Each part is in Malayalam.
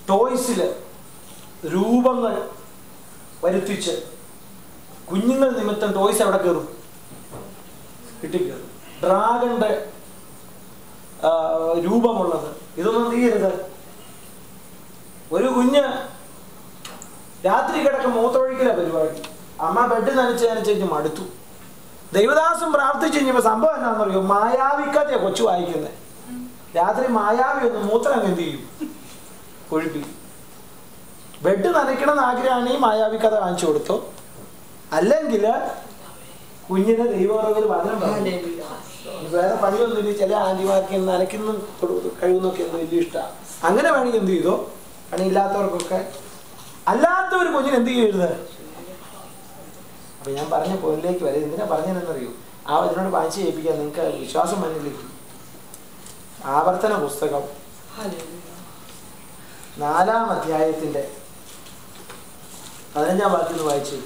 ടോയ്സിൽ രൂപങ്ങൾ വരുത്തിച്ച് കുഞ്ഞുങ്ങൾ നിമിത്തം ടോയ്സ് എവിടെ കയറും കിട്ടി കയറും ഡ്രാഗന്റെ ആ, രൂപമുള്ളത് ഇതൊന്നും എന്ത് ചെയ്യരുത് ഒരു കുഞ്ഞ് രാത്രി കിടക്ക മൂത്തൊഴിക്കല പരിപാടി അമ്മ ബെഡ് നനച്ച് നനച്ച് കഴിഞ്ഞ് മടുത്തു ദൈവദാസം പ്രാർത്ഥിച്ചു കഴിഞ്ഞപ്പോ സംഭവം എന്താണെന്നറിയോ മായാവിക്കഥയാ കൊച്ചു വായിക്കുന്നത് രാത്രി മായാവി ഒന്ന് മൂത്രം എന്ത് ചെയ്യും ഒഴിപ്പിക്കും ബെഡ് നനയ്ക്കണം എന്ന് ആഗ്രഹമാണെങ്കിൽ മായാവി കഥ കാണിച്ചു കൊടുത്തു അല്ലെങ്കിൽ കുഞ്ഞിനെ ദൈവറവിൽ വചനം പറഞ്ഞു വേറെ പണിയൊന്നുമില്ല ചില ആന്റിമാർക്ക് നനയ്ക്കുന്ന കഴിവുന്നൊക്കെ എന്ത് വലിയ ഇഷ്ടമാണ് അങ്ങനെ വേണമെങ്കിൽ എന്ത് ചെയ്തോ പണിയില്ലാത്തവർക്കൊക്കെ അല്ലാത്തവർ കുഞ്ഞിന് എന്ത് ചെയ്യരുത് അപ്പൊ ഞാൻ പറഞ്ഞ പോയിന്റിലേക്ക് വരെ എന്തിനാ പറഞ്ഞതെന്നറിയൂ ആ ഇതിനോട് വായിച്ച് ചെയ്യിപ്പിക്കാൻ നിങ്ങൾക്ക് വിശ്വാസം മണ്ണിലേക്ക് ആവർത്തന പുസ്തകം നാലാം അധ്യായത്തിന്റെ പതിനഞ്ചാം വാക്യം ഒന്ന് വായിച്ചു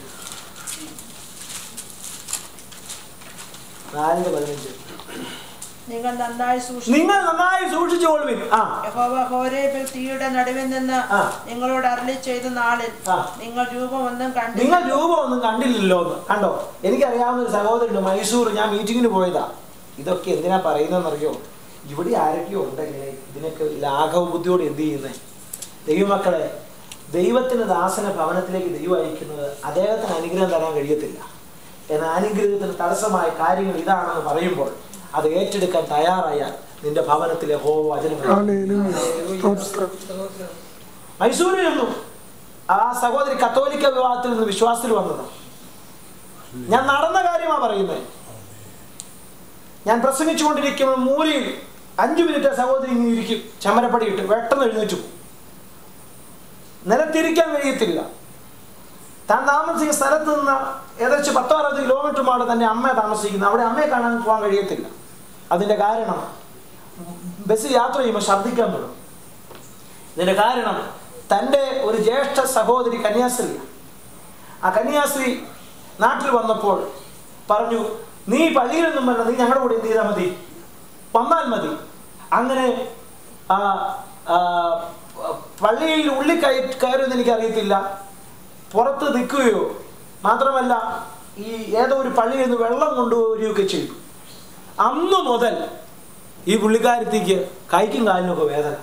നാലിന്റെ പതിനഞ്ച് നിങ്ങൾ നന്നായി സൂക്ഷിച്ചു നിങ്ങൾ നന്നായി സൂക്ഷിച്ചു കൊള്ളുവിൻ ആ യഹോവ ഹോരേബിൽ തീയുടെ നടുവിൽ നിന്ന് ആ. നിങ്ങളോട് അരളി ചെയ്ത നാളിൽ ആ. നിങ്ങൾ രൂപമൊന്നും കണ്ടില്ല നിങ്ങൾ രൂപമൊന്നും കണ്ടില്ലല്ലോ എന്ന് കണ്ടോ എനിക്കറിയാവുന്ന ഒരു സഹോദരനുണ്ട് മൈസൂർ ഞാൻ മീറ്റിങ്ങിന് പോയതാ ഇതൊക്കെ എന്തിനാ പറയുന്നതെന്നറിയോ ഇവിടെ ആരൊക്കെയോ ഉണ്ടെങ്കിൽ ഇതിനൊക്കെ ലാഘവ ബുദ്ധിയോട് എന്ത് ചെയ്യുന്നേ ദൈവമക്കളെ ദൈവത്തിന്റെ ദാസന ഭവനത്തിലേക്ക് ദൈവം അയക്കുന്നത് അദ്ദേഹത്തിന് അനുഗ്രഹം തരാൻ കഴിയത്തില്ല എന്നാൽ അനുഗ്രഹത്തിന് തടസ്സമായ കാര്യങ്ങൾ ഇതാണെന്ന് പറയുമ്പോൾ അത് ഏറ്റെടുക്കാൻ തയ്യാറായാൽ നിന്റെ ഭവനത്തിലെ ഹോ വചനം ഹല്ലേലൂയ. സ്തോത്രം. മൈസൂരിൽ നിന്നും ആ സഹോദരി കത്തോലിക്ക വിവാഹത്തിൽ നിന്ന് വിശ്വാസത്തിൽ വന്നത് ഞാൻ നടന്ന കാര്യമാണ് പറയുന്നത് ഞാൻ പ്രസംഗിച്ചുകൊണ്ടിരിക്കുമ്പോൾ മൂലയിൽ അഞ്ചു മിനിറ്റ് സഹോദരി ഇങ്ങനെ ഇരിക്കും ചമരപ്പടി ഇട്ട് പെട്ടെന്ന് എഴുന്നേറ്റു പോകും. നിലത്തിരിക്കാൻ കഴിയത്തില്ല താൻ താമസിക്കുന്ന സ്ഥലത്ത് നിന്ന് ഏകദേശം പത്തോ അറുപത് കിലോമീറ്റർ മാറി തന്റെ അമ്മ താമസിക്കുന്നത് അവിടെ അമ്മയെ കാണാൻ പോകാൻ കഴിയത്തില്ല അതിന്റെ കാരണം ബസ് യാത്ര ചെയ്യുമ്പോൾ ഛർദ്ദിക്കാൻ തുടങ്ങും ഇതിന്റെ കാരണം തൻ്റെ ഒരു ജ്യേഷ്ഠ സഹോദരി കന്യാസ്ത്രീ ആ കന്യാസ്ത്രീ നാട്ടിൽ വന്നപ്പോൾ പറഞ്ഞു നീ പള്ളിയിലൊന്നും വേണ്ട നീ ഞങ്ങളുടെ കൂടെ എന്ത് ചെയ്താൽ മതി വന്നാൽ മതി അങ്ങനെ ആ, ആ, പള്ളിയിൽ ഉള്ളിൽ കയ കയറുമെന്ന് എനിക്കറിയത്തില്ല പുറത്ത് നിൽക്കുകയോ മാത്രമല്ല ഈ ഏതോ ഒരു പള്ളിയിൽ നിന്ന് വെള്ളം കൊണ്ടുവരികയൊക്കെ ചെയ്തു അന്ന് മുതൽ ഈ പുള്ളിക്കാരത്തേക്ക് കൈക്കും കാലിനൊക്കെ വേദന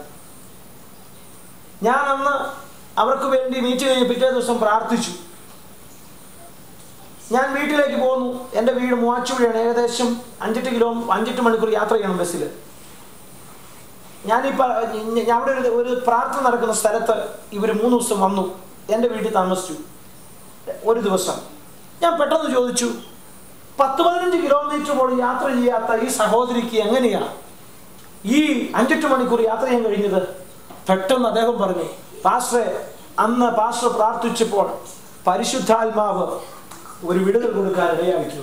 ഞാൻ അന്ന് അവർക്ക് വേണ്ടി മീറ്റ് കഴിഞ്ഞ് പിറ്റേ ദിവസം പ്രാർത്ഥിച്ചു ഞാൻ വീട്ടിലേക്ക് പോന്നു എൻ്റെ വീട് മൂവാറ്റുപുഴയാണ് ഏകദേശം അഞ്ചെട്ട് കിലോ അഞ്ചെട്ട് മണിക്കൂർ യാത്ര ചെയ്യണം ബസ്സിൽ ഞാനീ പ- ഞ- ഞാൻ അവിടെ ഒരു ഒരു പ്രാർത്ഥന നടക്കുന്ന സ്ഥലത്ത് ഇവർ മൂന്ന് ദിവസം വന്നു എൻ്റെ വീട്ടിൽ താമസിച്ചു ഒരു ദിവസം ഞാൻ പെട്ടെന്ന് ചോദിച്ചു പത്ത് പതിനഞ്ച് കിലോമീറ്റർ പോലും യാത്ര ചെയ്യാത്ത ഈ സഹോദരിക്ക് എങ്ങനെയാ ഈ അഞ്ചെട്ട് മണിക്കൂർ യാത്ര ചെയ്യാൻ കഴിഞ്ഞത് പെട്ടെന്ന് അദ്ദേഹം പറഞ്ഞു പാസ്റ്ററെ അന്ന് പാസ്റ്റർ പ്രാർത്ഥിച്ചപ്പോൾ പരിശുദ്ധാത്മാവ് ഒരു വിടുതൽ കൊടുക്കാൻ ഇടയാക്കി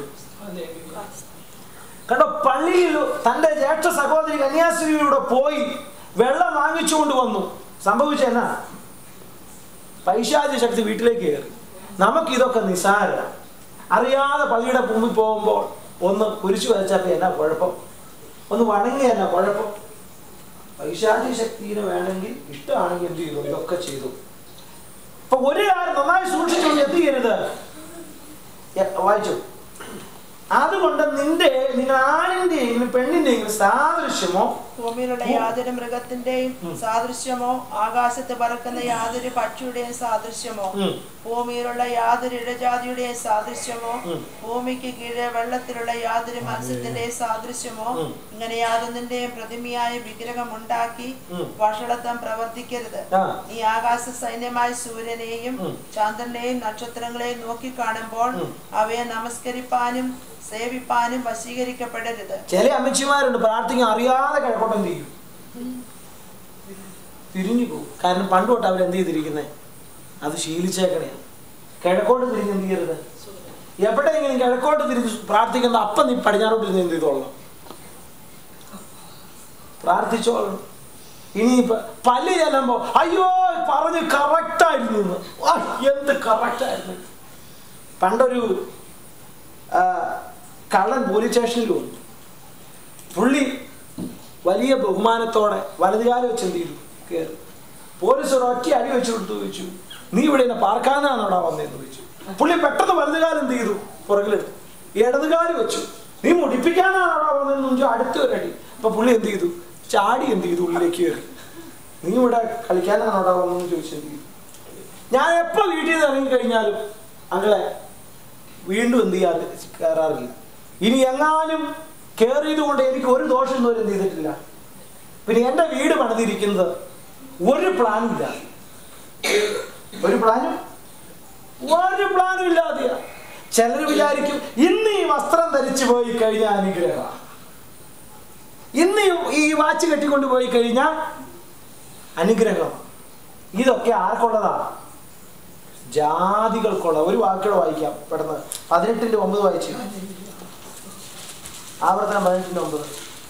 കണ്ടോ പള്ളിയിൽ തന്റെ ജ്യേഷ്ഠ സഹോദരി കന്യാസ്ത്രീയുടെ പോയി വെള്ളം വാങ്ങിച്ചുകൊണ്ട് വന്നു സംഭവിച്ചെന്നാ പൈശാചി ശക്തി വീട്ടിലേക്ക് കയറി നമുക്കിതൊക്കെ നിസാര അറിയാതെ പള്ളിയുടെ ഭൂമി പോകുമ്പോൾ ഒന്ന് കുരിശു വരച്ചപ്പോ എന്നാ കുഴപ്പം ഒന്ന് വണങ്ങി എന്നാ കുഴപ്പം പൈശാചി ശക്തിനെ വേണമെങ്കിൽ ഇഷ്ടമാണെങ്കിൽ എന്ത് ചെയ്തു ഇതൊക്കെ ചെയ്തു അപ്പൊ ഒരു കാര്യം നന്നായി സൂക്ഷിച്ചുകൊണ്ട് എന്ത് ചെയ്യരുത് എ- വായിച്ചു അതുകൊണ്ട് നിന്റെ നിങ്ങൾ ആണിന്റെയും പെണ്ണിന്റെയും സാദൃശ്യമോ ഭൂമിയിലുള്ള യാതൊരു മൃഗത്തിന്റെയും സാദൃശ്യമോ ആകാശത്ത് പറക്കുന്ന യാതൊരു പക്ഷിയുടെയും സാദൃശ്യമോ ഉം. ഭൂമിയിലുള്ള യാതൊരു ഇഴജാതിയുടെയും സാദൃശ്യമോ ഉം. ഭൂമിക്ക് കീഴെ വെള്ളത്തിലുള്ള യാതൊരു മത്സ്യത്തിന്റെയും സാദൃശ്യമോ ഉം. ഇങ്ങനെ യാതൊന്നിന്റെയും പ്രതിമയായ വിഗ്രഹം ഉണ്ടാക്കി ഉം. വഷളത്വം പ്രവർത്തിക്കരുത് ആ. നീ ആകാശ സൈന്യമായ സൂര്യനെയും ഉം. ചന്ദ്രനെയും നക്ഷത്രങ്ങളെയും നോക്കിക്കാണുമ്പോൾ ഉം. അവയെ നമസ്കരിപ്പാനും സേവിപ്പാനും വശീകരിക്കപ്പെടരുത് ചില അമ്മച്ചിമാരുണ്ട് പ്രാർത്ഥിക്കാൻ അറിയാതെ കിഴക്കോട്ട് എന്ത് ചെയ്യും തിരിഞ്ഞു പോകും കാരണം പണ്ട് തൊട്ട് അവരെന്ത് ചെയ്തിരിക്കുന്നത് അത് ശീലിച്ചേക്കണേ കിഴക്കോട്ട് തിരിഞ്ഞ് എന്ത് ചെയ്യരുത് എവിടെയെങ്കിലും കിഴക്കോട്ട് തിരിഞ്ഞ് പ്രാർത്ഥിക്കുന്ന അപ്പം നീ പടിഞ്ഞാറോട്ട് ഇരുന്ന് എന്ത് ചെയ്തോളണം പ്രാർത്ഥിച്ചോളണം ഇനി ഇപ്പൊ പല്ല് ചെല്ലുമ്പോ അയ്യോ പറഞ്ഞ് കറക്റ്റായിരുന്നു എന്ന്. ആ, എന്ത് കറക്റ്റായിരുന്നു പണ്ടൊരു ആ, കള്ളൻ പോലീസ് സ്റ്റേഷനിൽ വന്നു പുള്ളി വലിയ ബഹുമാനത്തോടെ വലതുകാലം വെച്ച് എന്ത് ചെയ്തു കയറി പോലീസ് ഒരു ഒറ്റ അടി വെച്ച് കൊടുത്തു ചോദിച്ചു നീ ഇവിടെ എന്നെ പാർക്കാനാണോടാ വന്നതെന്ന് ചോദിച്ചു പുള്ളി പെട്ടെന്ന് വലതുകാലം എന്ത് ചെയ്തു പുറകിലെടുത്തു ഇടതുകാല് വെച്ചു നീ മുടിപ്പിക്കാനാണോടാ വന്നതെന്ന് ചോദിച്ചു അടുത്ത ഒരു അടി അപ്പൊ പുള്ളി എന്ത് ചെയ്തു ചാടി എന്ത് ചെയ്തു ഉള്ളിലേക്ക് കയറി നീ ഇവിടെ കളിക്കാനാണോടാ വന്നതെന്ന് ചോദിച്ചു എന്ത് ചെയ്തു ഞാൻ എപ്പോ വീട്ടിൽ നിന്ന് ഇറങ്ങി കഴിഞ്ഞാലും അങ്ങളെ വീണ്ടും എന്ത് ചെയ്യാതെ കയറാറില്ല ഇനി എങ്ങാനും കയറിയത് കൊണ്ട് എനിക്ക് ഒരു ദോഷം ഇതുവരെ എന്ത് ചെയ്തിട്ടില്ല പിന്നെ എൻ്റെ വീട് പണിതിരിക്കുന്നത് ഒരു പ്ലാനും ഇല്ല ഒരു പ്ലാനും ഒരു പ്ലാനും ഇല്ലാതെയാ ചിലർ വിചാരിക്കും ഇന്ന് ഈ വസ്ത്രം ധരിച്ചു പോയി കഴിഞ്ഞാൽ അനുഗ്രഹമാണ് ഇന്ന് ഈ- ഈ വാച്ച് കെട്ടിക്കൊണ്ട് പോയി കഴിഞ്ഞാൽ അനുഗ്രഹം ഇതൊക്കെ ആർക്കുള്ളതാണ് ജാതികൾക്കുള്ള ഒരു വാക്കുകൂടെ വായിക്കാം പെട്ടെന്ന് പതിനെട്ടിന്റെ ഒമ്പത് വായിച്ചു ആവർത്തനം പതിനെട്ടിന്റെ ഒമ്പത്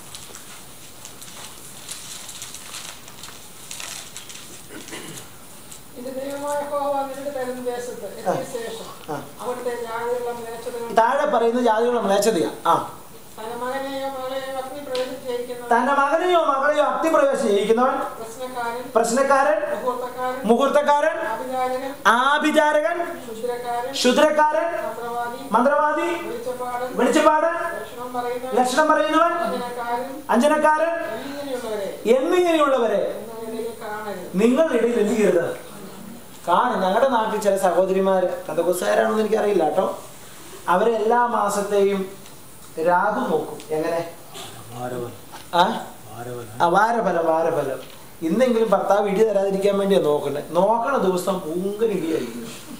ഇത് ദൈവമായ യഹോവ നിനക്ക് തരുന്ന ദേശത്ത് എത്തിയ ശേഷം ആ. അവിടുത്തെ ജാതിയുള്ള മ്ലേച്ഛതകൾ താഴെ പറയുന്ന ജാതികളുടെ മ്ലേച്ഛതയാ ആ തന്റെ മകനെയോ മകളെയോ അഗ്നി പ്രവേശിച്ചിരിക്കുന്ന തന്റെ മകനെയോ മകളെയോ അഗ്നിപ്രവേശം ചെയ്യിക്കുന്നവൻ പ്രശ്നക്കാരൻ പ്രശ്നക്കാരൻ മുഹൂർത്തക്കാരൻ മുഹൂർത്തക്കാരൻ ആഭിചാരകൻ ആഭിചാരകൻ ക്ഷുദ്രക്കാരൻ ശുദ്രക്കാരൻ മന്ത്രവാദി മന്ത്രവാദി വെളിച്ചപ്പാടൻ വെളിച്ചപ്പാടൻ ലക്ഷണം പറയുന്നവൻ ലക്ഷണം പറയുന്നവൻ വഞ്ചനക്കാരൻ അഞ്ജനക്കാരൻ എന്നിങ്ങനെയുള്ളവരെ എന്നിങ്ങനെയുള്ളവരെ നിങ്ങളുടെ കാണരുത് നിങ്ങളുടെ ഇടയിൽ എന്ത് ചെയ്യരുത് കാണും ഞങ്ങളുടെ നാട്ടിൽ ചില സഹോദരിമാര് കഥകുസാരാണെന്ന് എനിക്കറിയില്ല കേട്ടോ അവര് എല്ലാ മാസത്തെയും രാഹു നോക്കും എങ്ങനെ ആ ആ, വാരഫലം വാരഫലം ഇന്നെങ്കിലും ഭർത്താവ് ഇടി തരാതിരിക്കാൻ വേണ്ടിയാ നോക്കണ്ടേ നോക്കണ ദിവസം പൂങ്കൻ ഇടിയായിരിക്കും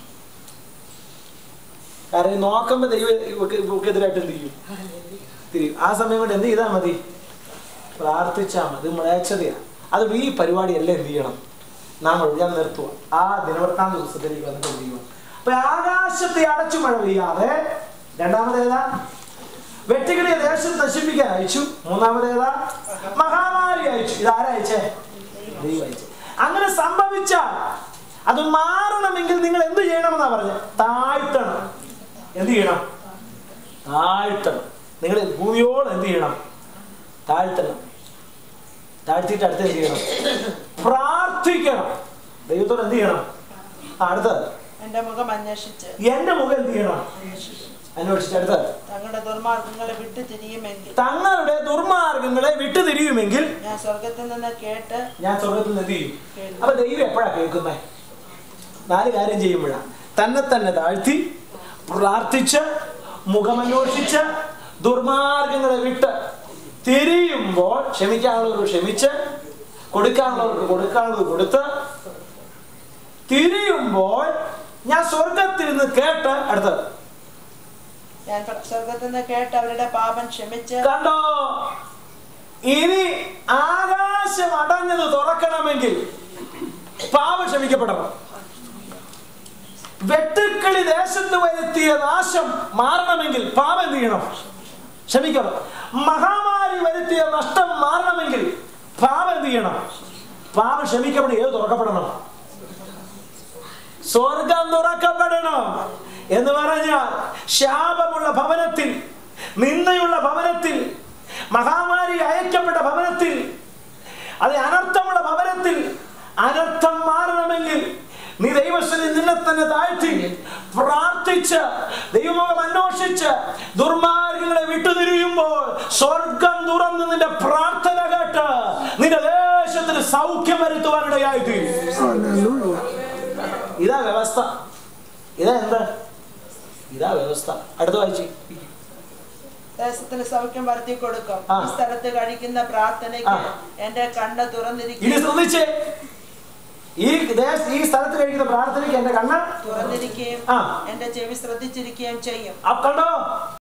കാരണം ഈ നോക്കുമ്പോ ദൈവം ഇവക്ക് ഇവക്കെതിരായിട്ട് എന്ത് ചെയ്യും തിരിയും ആ സമയം കൊണ്ട് എന്ത് ചെയ്താൽ മതി പ്രാർത്ഥിച്ചാൽ മതി മ്ലേച്ഛതയാണ് അത് ഈ പരിപാടിയെല്ലാം എന്ത് ചെയ്യണം നമ്മൾ ഞാൻ നിർത്തുക ആ ദിനവൃത്താന്ത ദിവസത്തിലേക്ക് വന്നിട്ട് എന്ത് ചെയ്യുക അപ്പൊ ആകാശത്തെ അടച്ചു മഴ പെയ്യാതെ രണ്ടാമതേതാ വെട്ടുകിളിയെ ദേശത്ത് നശിപ്പിക്കാൻ അയച്ചു മൂന്നാമതേതാ മഹാമാരി അയച്ചു ഇതാരാ അയച്ചേ ദൈവം അയച്ചു അങ്ങനെ സംഭവിച്ചാൽ അത് മാറണമെങ്കിൽ നിങ്ങൾ എന്ത് ചെയ്യണമെന്നാ പറഞ്ഞത് താഴ്ത്തണം എന്ത് ചെയ്യണം താഴ്ത്തണം നിങ്ങൾ ഭൂമിയോട് എന്ത് ചെയ്യണം താഴ്ത്തണം താഴ്ത്തിയിട്ട് അടുത്ത് എന്ത് ചെയ്യണം പ്രാർത്ഥിക്കണം ദൈവത്തോട് എന്ത് ചെയ്യണം ആ, അടുത്തത് എന്റെ മുഖം അന്വേഷിച്ച് എന്റെ മുഖം എന്ത് ചെയ്യണം അന്വേഷിച്ച് അടുത്തത് തങ്ങളുടെ ദുർമാർഗങ്ങളെ വിട്ടു തിരിയുമെങ്കിൽ തങ്ങളുടെ ദുർമാർഗങ്ങളെ വിട്ടുതിരിയുമെങ്കിൽ ഞാൻ സ്വർഗത്തിൽ നിന്ന് കേട്ട് ഞാൻ സ്വർഗത്തിൽ നിന്ന് എന്ത് ചെയ്യും അപ്പൊ ദൈവം എപ്പോഴാ കേൾക്കുന്നേ നാല് കാര്യം ചെയ്യുമ്പോഴാ തന്നെ തന്നെ താഴ്ത്തി പ്രാർത്ഥിച്ച് മുഖമന്വേഷിച്ച് ദുർമാർഗങ്ങളെ വിട്ട് തിരിയുമ്പോൾ ക്ഷമിക്കാനുള്ളവർക്ക് ക്ഷമിച്ച് കൊടുക്കാനുള്ളവർക്ക് കൊടുക്കാനുള്ളത് കൊടുത്ത് തിരിയുമ്പോൾ ഞാൻ സ്വർഗത്തിൽ നിന്ന് കേട്ട് അടുത്തത് ഞാൻ സ്വർഗത്തിൽ നിന്ന് കേട്ട് അവരുടെ പാപം ക്ഷമിച്ച് കണ്ടോ ഇനി ആകാശം അടഞ്ഞത് തുറക്കണമെങ്കിൽ പാപം ക്ഷമിക്കപ്പെടണം വെട്ടുക്കിളി ദേശത്ത് വരുത്തിയ നാശം മാറണമെങ്കിൽ പാപം എന്ത് ചെയ്യണം ക്ഷമിക്കണം മഹാമാരി വരുത്തിയ നഷ്ടം മാറണമെങ്കിൽ പാപം എന്ത് ചെയ്യണം പാപം ക്ഷമിക്കപ്പെടണം ഏത് തുറക്കപ്പെടണം സ്വർഗം തുറക്കപ്പെടണം എന്ന് പറഞ്ഞാൽ ശാപമുള്ള ഭവനത്തിൽ നിന്നയുള്ള ഭവനത്തിൽ മഹാമാരി അയക്കപ്പെട്ട ഭവനത്തിൽ അത് അനർത്ഥമുള്ള ഭവനത്തിൽ അനർത്ഥം മാറണമെങ്കിൽ നീ ദൈവസ്ഥനിൽ നിന്നെ തന്നെ താഴ്ത്തി പ്രാർത്ഥിച്ച് ദൈവമുഖം അന്വേഷിച്ച് ദുർമാർഗങ്ങളെ വിട്ടുതിരിയുമ്പോൾ സ്വർഗം തുറന്ന് നിന്റെ പ്രാർത്ഥന കേട്ട് നിന്റെ ദേശത്തിന് സൗഖ്യം വരുത്തുവാനിടയായി തീരും ഇതാ വ്യവസ്ഥ ഇതാ എന്താ ഇതാ വ്യവസ്ഥ അടുത്ത വായിച്ചു ദേശത്തിന് സൗഖ്യം വരുത്തി കൊടുക്കും ആ. ഈ സ്ഥലത്ത് കഴിക്കുന്ന പ്രാർത്ഥനയ്ക്ക് ആ. എന്റെ കണ്ണ് ഇനി തുറന്നിരിക്കും ശ്രദ്ധിച്ചേ ഈ ദേശ- ഈ സ്ഥലത്ത് കഴിക്കുന്ന പ്രാർത്ഥനയ്ക്ക് എന്റെ കണ്ണ് തുറന്നിരിക്കുകയും ആ എന്റെ ചെവി ശ്രദ്ധിച്ചിരിക്കുകയും ചെയ്യും ആ കണ്ടോ